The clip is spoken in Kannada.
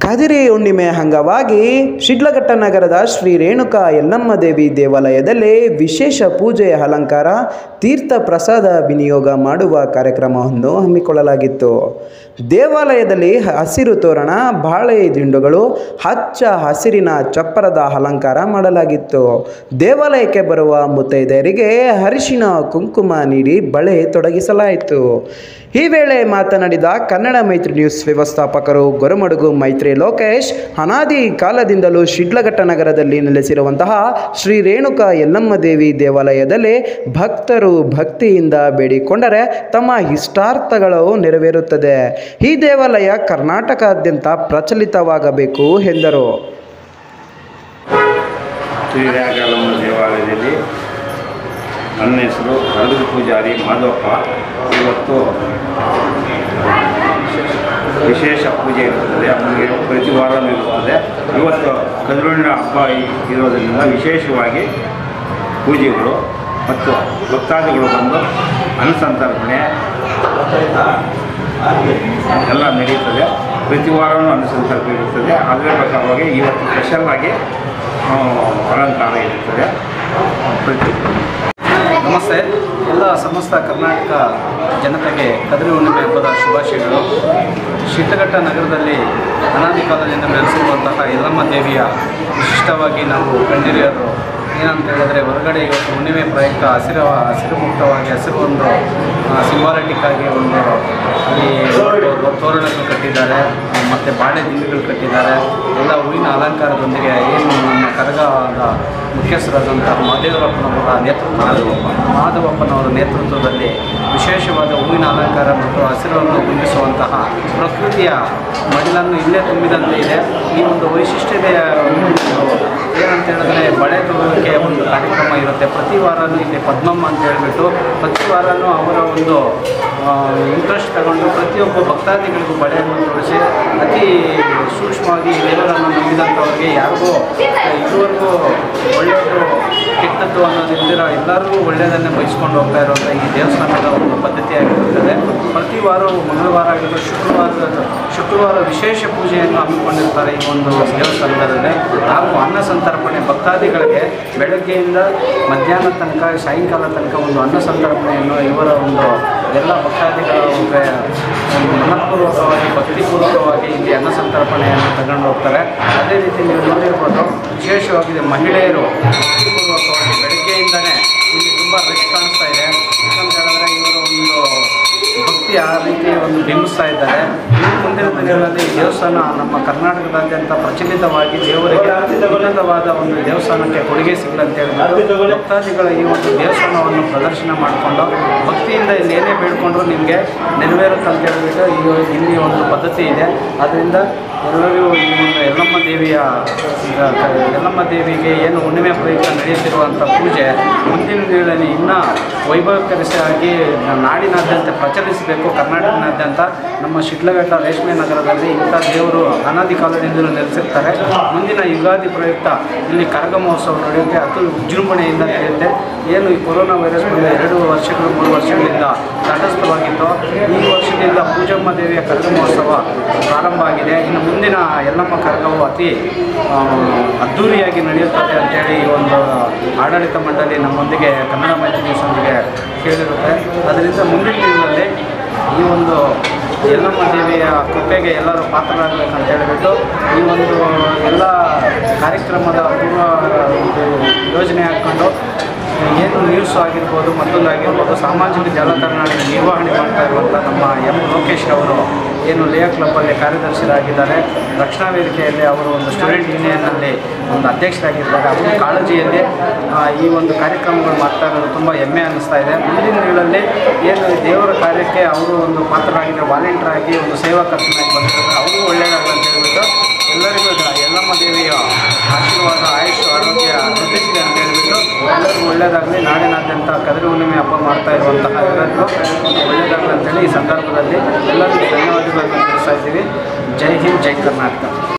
ಕದಿರೆ ಹುಣ್ಣಿಮೆ ಅಂಗವಾಗಿ ಶಿಡ್ಲಘಟ್ಟ ನಗರದ ಶ್ರೀ ರೇಣುಕಾ ಯಲ್ಲಮ್ಮ ದೇವಿ ದೇವಾಲಯದಲ್ಲಿ ವಿಶೇಷ ಪೂಜೆ ಅಲಂಕಾರ ತೀರ್ಥ ಪ್ರಸಾದ ವಿನಿಯೋಗ ಮಾಡುವ ಕಾರ್ಯಕ್ರಮವನ್ನು ಹಮ್ಮಿಕೊಳ್ಳಲಾಗಿತ್ತು ದೇವಾಲಯದಲ್ಲಿ ಹಸಿರು ತೋರಣ ಬಾಳೆ ದಿಂಡುಗಳು ಹಚ್ಚ ಹಸಿರಿನ ಚಪ್ಪರದ ಅಲಂಕಾರ ಮಾಡಲಾಗಿತ್ತು ದೇವಾಲಯಕ್ಕೆ ಬರುವ ಮುತ್ತೈದೆಯರಿಗೆ ಅರಿಶಿನ ಕುಂಕುಮ ನೀಡಿ ಬಳೆ ತೊಡಗಿಸಲಾಯಿತು ಈ ವೇಳೆ ಮಾತನಾಡಿದ ಕನ್ನಡ ಮೈತ್ರಿ ನ್ಯೂಸ್ ವ್ಯವಸ್ಥಾಪಕರು ಗೊರಮಡುಗು ಮೈತ್ರಿ ಲೋಕೇಶ್ ಅನಾದಿ ಕಾಲದಿಂದಲೂ ಶಿಡ್ಲಘಟ್ಟ ನಗರದಲ್ಲಿ ನೆಲೆಸಿರುವಂತಹ ಶ್ರೀ ರೇಣುಕಾ ಯಲ್ಲಮ್ಮ ದೇವಿ ದೇವಾಲಯದಲ್ಲಿ ಭಕ್ತರು ಭಕ್ತಿಯಿಂದ ಬೇಡಿಕೊಂಡರೆ ತಮ್ಮ ಇಷ್ಟಾರ್ಥಗಳು ನೆರವೇರುತ್ತದೆ ಈ ದೇವಾಲಯ ಕರ್ನಾಟಕಾದ್ಯಂತ ಪ್ರಚಲಿತವಾಗಬೇಕು ಎಂದರು ಶ್ರೀರಾಗಲಮ್ಮ ದೇವಾಲಯದಲ್ಲಿ ನನ್ನ ಹೆಸರು ಹರದು ಪೂಜಾರಿ ಮಾಧವಪ್ಪ ಇವತ್ತು ವಿಶೇಷ ಪೂಜೆ ಇರುತ್ತದೆ ನಮಗೆ ಪ್ರತಿ ವಾರನೂ ಇರುತ್ತದೆ ಇವತ್ತು ಕದ್ರುಣ್ಣ ಹಬ್ಬ ಇ- ಇರೋದರಿಂದ ವಿಶೇಷವಾಗಿ ಪೂಜೆಗಳು ಮತ್ತು ಭಕ್ತಾದಿಗಳು ಬಂದು ಅನುಸಂತರ್ಪಣೆ ಎಲ್ಲ ನಡೀತದೆ ಪ್ರತಿ ವಾರವೂ ಅನುಸಂತರ್ಪಣೆ ಇರುತ್ತದೆ ಅದರ ಪ್ರಕಾರವಾಗಿ ಇವತ್ತು ಸ್ಪೆಷಲ್ಲಾಗಿ ಆ, ಅಲಂಕಾರ ಇರುತ್ತದೆ ಪ್ರತಿ ನಮಸ್ತೆ ಎಲ್ಲ ಸಮಸ್ತ ಕರ್ನಾಟಕ ಜನತೆಗೆ ಕದರಿ ಹುಣ್ಣಿಮೆ ಹಬ್ಬದ ಶುಭಾಶಯಗಳು ಶಿಡ್ಲಘಟ್ಟ ನಗರದಲ್ಲಿ ಅನಾದಿ ಕಾಲದಿಂದ ನೆಲೆಸಿರುವಂತಹ ಯಲ್ಲಮ್ಮ ದೇವಿಯ ವಿಶಿಷ್ಟವಾಗಿ ನಾವು ಕಂಡಿರಿಯೋದು ಏನಂತ ಹೇಳಿದ್ರೆ ಹೊರಗಡೆ ಇವತ್ತು ಹುಣ್ಣಿಮೆ ಪ್ರಯುಕ್ತ ಹಸಿರು ಹಸಿರು ಮುಕ್ತವಾಗಿ ಹಸಿರು ಒಂದು ಸಿಂಬಾಲಿಟಿಕ್ ಆಗಿ ಒಂದು ಅಲ್ಲಿ ಒಂದು ತೋರಣಗಳು ಕಟ್ಟಿದ್ದಾರೆ ಮತ್ತು ಬಾಳೆ ದಿಂಡುಗಳು ಕಟ್ಟಿದ್ದಾರೆ ಎಲ್ಲ ಹೂವಿನ ಅಲಂಕಾರದೊಂದಿಗೆ ಏನು ನಮ್ಮ ಕರಗದ ಮುಖ್ಯಸ್ಥರಾದಂತಹ ಮಹದೇವರಪ್ಪನವರ ನೇತೃತ್ವ ಮಾಧವಪ್ಪನವರ ನೇತೃತ್ವದಲ್ಲಿ ವಿಶೇಷವಾದ ಹೂವಿನ ಅಲಂಕಾರ ಮತ್ತು ಹಸಿರನ್ನು ಬಿಂಬಿಸುವಂತಹ ಪ್ರಕೃತಿಯ ಮಡಿಲನ್ನು ಇಲ್ಲೇ ತುಂಬಿದಂತೆ ಇದೆ ಈ ಒಂದು ವೈಶಿಷ್ಟ್ಯತೆಯ ಒಂದು ಏನಂತ ಹೇಳಿದ್ರೆ ಬಳೆ ತೊಗೊಳ್ಳೋಕ್ಕೆ ಒಂದು ಕಾರ್ಯಕ್ರಮ ಇರುತ್ತೆ ಪ್ರತಿ ವಾರನೂ ಇಲ್ಲಿ ಪದ್ಮಮ್ಮ ಅಂತ ಹೇಳಿಬಿಟ್ಟು ಪ್ರತಿ ವಾರನೂ ಅವರ ಒಂದು ಇಂಟ್ರೆಸ್ಟ್ ತಗೊಂಡು ಪ್ರತಿಯೊಬ್ಬ ಭಕ್ತಾದಿಗಳಿಗೂ ಬಳೆಯನ್ನು ತೊಡಿಸಿ ಅತಿ ಸೂಕ್ಷ್ಮವಾಗಿ ದೇವರನ್ನು ನಂಬಿದಂಥವ್ರಿಗೆ ಯಾರಿಗೂ ಇದುವರೆಗೂ ಒಳ್ಳೆಯದು ಕೆಟ್ಟದ್ದು ಅನ್ನೋದಿಲ್ದಿರ ಎಲ್ಲರಿಗೂ ಒಳ್ಳೆಯದನ್ನೇ ಬಯಸ್ಕೊಂಡು ಹೋಗ್ತಾ ಇರುವಂಥ ಈ ದೇವಸ್ಥಾನದ ಒಂದು ಪದ್ಧತಿಯಾಗಿರುತ್ತದೆ ಪ್ರತಿ ವಾರವೂ ಮಂಗಳವಾರ ಆಗಿರ್ಬೋದು ಶುಕ್ರವಾರ ಶುಕ್ರವಾರ ವಿಶೇಷ ಪೂಜೆಯನ್ನು ಹಮ್ಮಿಕೊಂಡಿರ್ತಾರೆ ಈ ಒಂದು ದೇವಸ್ಥಾನದಲ್ಲಿ ಹಾಗೂ ಅನ್ನ ಸಂತರ್ಪಣೆ ಭಕ್ತಾದಿಗಳಿಗೆ ಬೆಳಗ್ಗೆಯಿಂದ ಮಧ್ಯಾಹ್ನ ತನಕ ಸಾಯಂಕಾಲ ತನಕ ಒಂದು ಅನ್ನ ಸಂತರ್ಪಣೆಯನ್ನು ಇವರ ಒಂದು ಎಲ್ಲ ಭಕ್ತಾದಿಗಳ ಒಂದು ಒಂದು ಮನಪೂರ್ವಕವಾಗಿ ಭಕ್ತಿಪೂರ್ವಕವಾಗಿ ಇಲ್ಲಿ ಅನ್ನ ಸಂತರ್ಪಣೆಯನ್ನು ತಗೊಂಡು ಹೋಗ್ತಾರೆ ಅದೇ ರೀತಿ ನೀವು ನೋಡಿರ್ಬೋದು ವಿಶೇಷವಾಗಿದೆ ಮಹಿಳೆಯರು ಭಕ್ತಿಪೂರ್ವಕವಾಗಿ ಬೆಳಗ್ಗೆಯಿಂದನೇ ಇಲ್ಲಿ ತುಂಬ ರಶ್ ಕಾಣಿಸ್ತಾ ಇದೆ ಯಾಕಂತ ಹೇಳಿದ್ರೆ ಇವರು ಒಂದು ಭಕ್ತಿ ಆ ರೀತಿ ಒಂದು ಬಿಂಬಿಸ್ತಾ ಇದ್ದಾರೆ ಇನ್ನು ಮುಂದಿನ ದಿನಗಳಲ್ಲಿ ಈ ದೇವಸ್ಥಾನ ನಮ್ಮ ಕರ್ನಾಟಕದಾದ್ಯಂತ ಪ್ರಚಲಿತವಾಗಿ ದೇವರಿಗೆ ಉನ್ನತವಾದ ಒಂದು ದೇವಸ್ಥಾನಕ್ಕೆ ಕೊಡುಗೆ ಸಿಗಲಿ ಅಂತ ಹೇಳ್ಬಿಟ್ಟು ಭಕ್ತಾದಿಗಳ ಈ ಒಂದು ದೇವಸ್ಥಾನವನ್ನು ಪ್ರದರ್ಶನ ಮಾಡಿಕೊಂಡು ಭಕ್ತಿಯಿಂದ ಇಲ್ಲಿ ಏನೇ ಬೇಡ್ಕೊಂಡ್ರು ನಿಮಗೆ ನೆರವೇರುತ್ತೆ ಅಂತ ಹೇಳ್ಬಿಟ್ಟು ಈ ಇಲ್ಲಿ ಒಂದು ಪದ್ಧತಿ ಇದೆ ಅದರಿಂದ ಎಲ್ಲರಿಗೂ ಈ ಒಂದು ಯಲ್ಲಮ್ಮ ದೇವಿಯ ಈಗ ಕ- ಯಲ್ಲಮ್ಮ ದೇವಿಗೆ ಏನು ಹುಣ್ಣಿಮೆ ಪ್ರಯುಕ್ತ ನಡೆಯುತ್ತಿರುವಂಥ ಪೂಜೆ ಮುಂದಿನ ದಿನಗಳಲ್ಲಿ ಇನ್ನೂ ವೈಭವಕರಿಸಾಗಿ ನಾಡಿನಾದ್ಯಂತ ಪ್ರಚಲಿಸಬೇಕು ಕರ್ನಾಟಕನಾದ್ಯಂತ ನಮ್ಮ ಶಿಡ್ಲಘಟ್ಟ ರೇಷ್ಮೆ ನಗರದಲ್ಲಿ ಇಂಥ ದೇವರು ಅನಾದಿ ಕಾಲದಿಂದಲೂ ನೆಲೆಸಿರ್ತಾರೆ ಮುಂದಿನ ಯುಗಾದಿ ಪ್ರಯುಕ್ತ ಇಲ್ಲಿ ಕರಗ ಮಹೋತ್ಸವ ನಡೆಯುತ್ತೆ ಅತಿ ವಿಜೃಂಭಣೆಯಿಂದ ನಡೆಯುತ್ತೆ ಏನು ಈ ಕೊರೋನಾ ವೈರಸ್ ಬಂದ ಎರಡು ವರ್ಷಗಳು ಮೂರು ವರ್ಷಗಳಿಂದ ತಟಸ್ಥವಾಗಿತ್ತು ಈ ವರ್ಷದಿಂದ ಪೂಜಮ್ಮ ದೇವಿಯ ಕರಗ ಮಹೋತ್ಸವ ಪ್ರಾರಂಭ ಆಗಿದೆ ಇನ್ನು ಮುಂದಿನ ಯಲ್ಲಮ್ಮ ಕರಗವು ಅತಿ ಆ, ಅದ್ಧೂರಿಯಾಗಿ ನಡೆಯುತ್ತದೆ ಅಂತೇಳಿ ಈ ಒಂದು ಆಡಳಿತ ಮಂಡಳಿ ನಮ್ಮೊಂದಿಗೆ ಕನ್ನಡ ಮೈತ್ರಿ ನ್ಯೂಸೊಂದಿಗೆ ಕೇಳಿರುತ್ತೆ ಅದರಿಂದ ಮುಂದಿನ ದಿನದಲ್ಲಿ ಈ ಒಂದು ಯಲ್ಲಮ್ಮ ದೇವಿಯ ಕೃಪೆಗೆ ಎಲ್ಲರೂ ಪಾತ್ರರಾಗಬೇಕಂತ ಹೇಳಿಬಿಟ್ಟು ಈ ಒಂದು ಎಲ್ಲ ಕಾರ್ಯಕ್ರಮದ ಪೂರ್ವ ಒಂದು ಯೋಜನೆ ಹಾಕ್ಕೊಂಡು ಏನು ನ್ಯೂಸ್ ಆಗಿರ್ಬೋದು ಮತ್ತೊಂದಾಗಿರ್ಬೋದು ಸಾಮಾಜಿಕ ಜಾಲತಾಣಗಳ ನಿರ್ವಹಣೆ ಮಾಡ್ತಾ ಇರುವಂಥ ನಮ್ಮ ಎಂ ಲೋಕೇಶ್ ಅವರು ಏನು ಲೇಯ ಕ್ಲಬ್ಬಲ್ಲಿ ಕಾರ್ಯದರ್ಶಿಯಾಗಿದ್ದಾರೆ ರಕ್ಷಣಾ ವೇದಿಕೆಯಲ್ಲಿ ಅವರು ಒಂದು ಸ್ಟೂಡೆಂಟ್ ಯೂನಿಯನ್ನಲ್ಲಿ ಒಂದು ಅಧ್ಯಕ್ಷರಾಗಿದ್ದಾರೆ ಅವರ ಕಾಳಜಿಯಲ್ಲಿ ಆ, ಈ ಒಂದು ಕಾರ್ಯಕ್ರಮಗಳು ಮಾಡ್ತಾ ಇರೋದು ತುಂಬ ಹೆಮ್ಮೆ ಅನ್ನಿಸ್ತಾ ಇದೆ ಮುಂದಿನ ದಿನಗಳಲ್ಲಿ ಏನು ಈ ದೇವರ ಕಾರ್ಯಕ್ಕೆ ಅವರು ಒಂದು ಪಾತ್ರರಾಗಿದ್ದಾರೆ ವಾಲಂಟಿಯರ್ ಆಗಿ ಒಂದು ಸೇವಾಕರ್ತನಾಗಿ ಬಂದಿದ್ದಾರೆ ಅವ್ರಿಗೂ ಒಳ್ಳೆಯದಾಗಲಿ ಅಂತ ಹೇಳ್ಬಿಟ್ಟು ಎಲ್ಲರಿಗೂ ಇದು ಯಲ್ಲಮ್ಮ ದೇವಿಯ ಆಶೀರ್ವಾದ ಆಯುಷ್ ಆರೋಗ್ಯ ವೃದ್ಧಿಸಿದೆ ಅಂತ ಹೇಳ್ಬಿಟ್ಟು ಎಲ್ಲರಿಗೂ ಒಳ್ಳೆಯದಾಗಲಿ ನಾಡಿನಾದ್ಯಂತ ಕದರಿ ಹುಣ್ಣಿಮೆ ಹಬ್ಬ ಮಾಡ್ತಾ ಇರುವಂತಹ ಎಲ್ಲರಿಗೂ ಒಳ್ಳೆಯದಾಗಲಿ ಅಂತೇಳಿ ಈ ಸಂದರ್ಭದಲ್ಲಿ ಎಲ್ಲರಿಗೂ ಧನ್ಯವಾದಗಳನ್ನು ತಿಳಿಸ್ತಾ ಇದ್ದೀವಿ ಜೈ ಹಿಂದ್ ಜೈ ಕರ್ನಾಟಕ